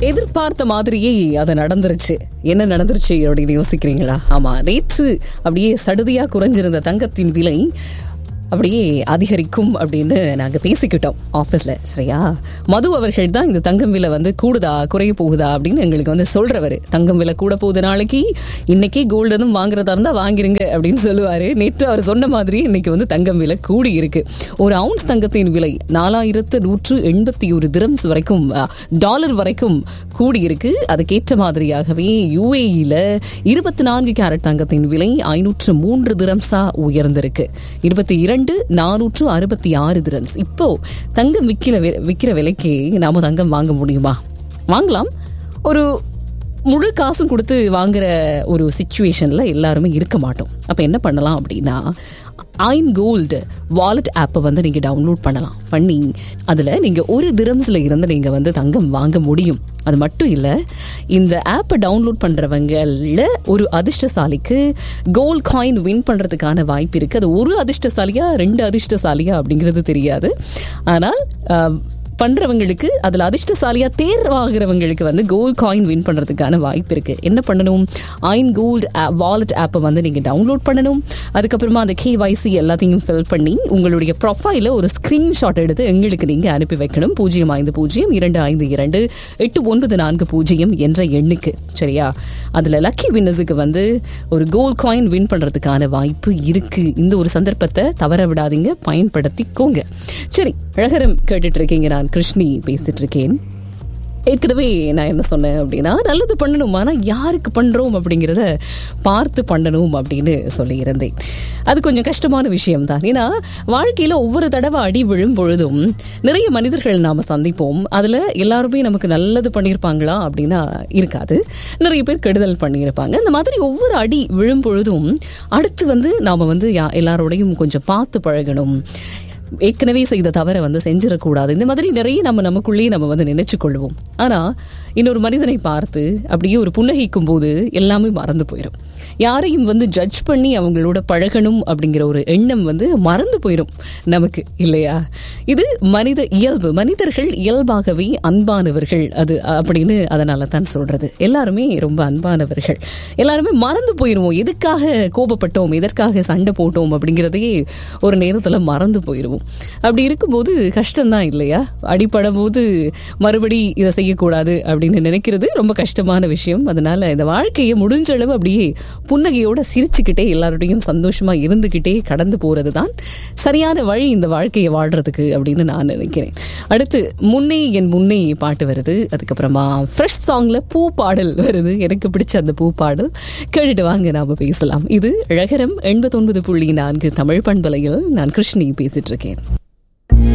எதிர்பார்த்த மாதிரியே அது நடந்துருச்சு என்ன நடந்துருச்சு அப்படின்னு யோசிக்கிறீங்களா ஆமா நேற்று அப்படியே சடுதியா குறைஞ்சிருந்த தங்கத்தின் விலை அப்படியே அதிகரிக்கும் அப்படின்னு நாங்க பேசிக்கிட்டோம் ஆபீஸ்ல சரியா மது அவர்கள் தான் இந்த தங்கம் விலை வந்து கூடுதா குறைய போகுதா அப்படின்னு எங்களுக்கு வந்து சொல்றவர் தங்கம் விலை கூட போகுது நாளைக்கு இன்னைக்கே கோல்டு எதுவும் வாங்குறதா இருந்தா வாங்கிருங்க அப்படின்னு சொல்லுவாரு நேற்று அவர் சொன்ன மாதிரி இன்னைக்கு வந்து தங்கம் விலை கூடி இருக்கு ஒரு அவுன்ஸ் தங்கத்தின் விலை நாலாயிரத்து நூற்று எண்பத்தி ஒரு திரம்ஸ் வரைக்கும் டாலர் வரைக்கும் கூடி இருக்கு அதுக்கேற்ற மாதிரியாகவே யுஏஇல இருபத்தி நான்கு கேரட் தங்கத்தின் விலை ஐநூற்று மூன்று திரம்ஸா உயர்ந்திருக்கு இருபத்தி இரண்டு நானூற்று அறுபத்தி ஆறு திரம்ஸ் இப்போ தங்கம் விற்கிற விற்கிற விலைக்கு நாம தங்கம் வாங்க முடியுமா வாங்கலாம் ஒரு முழு காசும் கொடுத்து வாங்குற ஒரு சுச்சுவேஷன்ல எல்லாருமே இருக்க மாட்டோம் அப்ப என்ன பண்ணலாம் அப்படின்னா ஐன் கோல்டு வாலெட் ஆப்பை வந்து நீங்கள் டவுன்லோட் பண்ணலாம் பண்ணி அதில் நீங்கள் ஒரு திரம்ஸில் இருந்து நீங்கள் வந்து தங்கம் வாங்க முடியும் அது மட்டும் இல்லை இந்த ஆப்பை டவுன்லோட் பண்ணுறவங்களில் ஒரு அதிர்ஷ்டசாலிக்கு கோல்ட் காயின் வின் பண்ணுறதுக்கான வாய்ப்பு இருக்குது அது ஒரு அதிர்ஷ்டசாலியா ரெண்டு அதிர்ஷ்டசாலியா அப்படிங்கிறது தெரியாது ஆனால் பண்றவங்களுக்கு அதுல அதிர்ஷ்டசாலியா தேர்வாகிறவங்களுக்கு வந்து கோல்ட் காயின் வின் பண்றதுக்கான வாய்ப்பு இருக்கு என்ன பண்ணணும் ஐன் கோல்டு வாலெட் ஆப்பை வந்து நீங்க டவுன்லோட் பண்ணணும் அதுக்கப்புறமா அந்த கேவைசி எல்லாத்தையும் ஃபில் பண்ணி உங்களுடைய ப்ரொஃபைல ஒரு ஸ்கிரீன்ஷாட் எடுத்து எங்களுக்கு நீங்க அனுப்பி வைக்கணும் பூஜ்ஜியம் ஐந்து பூஜ்ஜியம் இரண்டு ஐந்து இரண்டு எட்டு ஒன்பது நான்கு பூஜ்ஜியம் என்ற எண்ணுக்கு சரியா அதுல லக்கி வின்னர்ஸுக்கு வந்து ஒரு கோல்ட் காயின் வின் பண்றதுக்கான வாய்ப்பு இருக்கு இந்த ஒரு சந்தர்ப்பத்தை தவற விடாதீங்க பயன்படுத்திக்கோங்க சரி அழகரம் கேட்டுட்டு இருக்கீங்க நான் கிருஷ்ணி பேசிட்டு இருக்கேன் ஏற்கனவே நான் என்ன சொன்னேன் அப்படின்னா நல்லது பண்ணணும் ஆனால் யாருக்கு பண்ணுறோம் அப்படிங்கிறத பார்த்து பண்ணணும் அப்படின்னு சொல்லியிருந்தேன் அது கொஞ்சம் கஷ்டமான விஷயம் தான் ஏன்னா வாழ்க்கையில் ஒவ்வொரு தடவை அடி விழும் பொழுதும் நிறைய மனிதர்கள் நாம் சந்திப்போம் அதில் எல்லாருமே நமக்கு நல்லது பண்ணியிருப்பாங்களா அப்படின்னா இருக்காது நிறைய பேர் கெடுதல் பண்ணியிருப்பாங்க இந்த மாதிரி ஒவ்வொரு அடி விழும் பொழுதும் அடுத்து வந்து நாம் வந்து எல்லாரோடையும் கொஞ்சம் பார்த்து பழகணும் ஏற்கனவே செய்த தவறை வந்து செஞ்சிடக்கூடாது இந்த மாதிரி நிறைய நம்ம நமக்குள்ளேயே நம்ம வந்து நினைச்சு கொள்வோம் ஆனா இன்னொரு மனிதனை பார்த்து அப்படியே ஒரு புன்னகைக்கும் போது எல்லாமே மறந்து போயிடும் யாரையும் வந்து ஜட்ஜ் பண்ணி அவங்களோட பழகணும் அப்படிங்கிற ஒரு எண்ணம் வந்து மறந்து போயிடும் நமக்கு இல்லையா இது மனித இயல்பு மனிதர்கள் இயல்பாகவே அன்பானவர்கள் அது அப்படின்னு அதனால தான் சொல்றது எல்லாருமே ரொம்ப அன்பானவர்கள் எல்லாருமே மறந்து போயிடுவோம் எதுக்காக கோபப்பட்டோம் எதற்காக சண்டை போட்டோம் அப்படிங்கிறதையே ஒரு நேரத்தில் மறந்து போயிடுவோம் அப்படி இருக்கும்போது கஷ்டம்தான் இல்லையா அடிப்படும் போது மறுபடி இதை செய்யக்கூடாது அப்படின்னு நினைக்கிறது ரொம்ப கஷ்டமான விஷயம் அதனால இந்த வாழ்க்கையை முடிஞ்ச அளவு அப்படியே புன்னகையோட சிரிச்சுக்கிட்டே எல்லாரோடையும் சந்தோஷமா இருந்துகிட்டே கடந்து போறது தான் சரியான வழி இந்த வாழ்க்கையை வாழ்றதுக்கு அப்படின்னு நான் நினைக்கிறேன் அடுத்து முன்னே என் முன்னே பாட்டு வருது அதுக்கப்புறமா ஃப்ரெஷ் சாங்ல பூ பாடல் வருது எனக்கு பிடிச்ச அந்த பூ பாடல் கேட்டுட்டு வாங்க நாம பேசலாம் இது அழகரம் எண்பத்தொன்பது புள்ளி நான்கு தமிழ் பண்பலையில் நான் கிருஷ்ணி பேசிட்டு இருக்கேன்